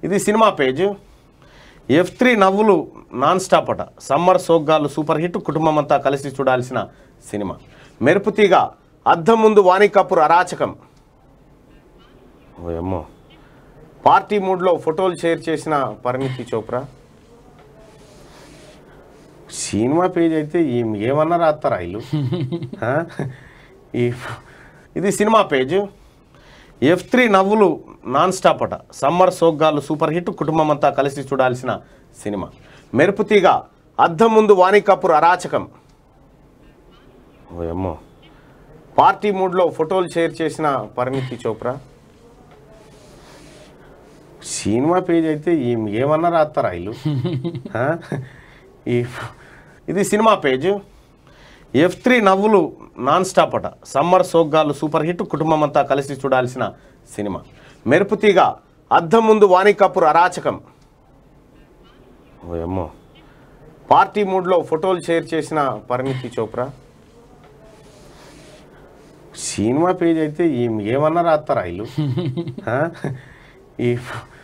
ఇది cinema page F three నవ్వులు non stop అట సమ్మర్ సోగ్గాలు సూపర్ హిట్ కుటుంబం అంతా కలిసి చూడాల్సిన సినిమా మెరుపుతీగ అద్దం ముందు వాణి కపూర్ అరాచకం ఓయమ్మో పార్టీ మూడ్లో ఫోటోలు షేర్ చేసిన పరిణితి చోప్రా సినిమా పేజ్ అయితే ఏం- ఏమన్నా రాస్తారా ఇల్లు ఆ? ఈ ఇది సినిమా పేజ్ ఎఫ్ త్రీ నవ్వులు నాన్ స్టాప్ అట సమ్మర్ సోగ్గాలు సూపర్ హిట్ కుటుంబం అంతా కలిసి చూడాల్సిన సినిమా మెరుపుతీగ అద్దం ముందు వాణి కపూర్ అరాచకం ఓయమ్మో పార్టీ మూడ్లో ఫోటోలు షేర్ చేసిన పరిణితి చోప్రా సినిమా పేజ్ అయితే ఏం- ఏమన్నా రాస్తారా ఇల్లు ఆ? ఈ ఇది సినిమా పేజ్ ఎఫ్ త్రీ నవ్వులు నాన్ స్టాప్ అట సమ్మర్ సోగ్గాలు సూపర్ హిట్ కుటుంబం అంతా కలిసి చూడాల్సిన సినిమా మెరుపుతీగ అద్దం ముందు వాణి కపూర్ అరాచకం ఓయమ్మో పార్టీ మూడ్లో ఫోటోలు షేర్ చేసిన పరిణితి చోప్రా సినిమా పేజ్ అయితే ఏం- ఏమన్నా రాస్తారా ఇల్లు ఆ? ఈ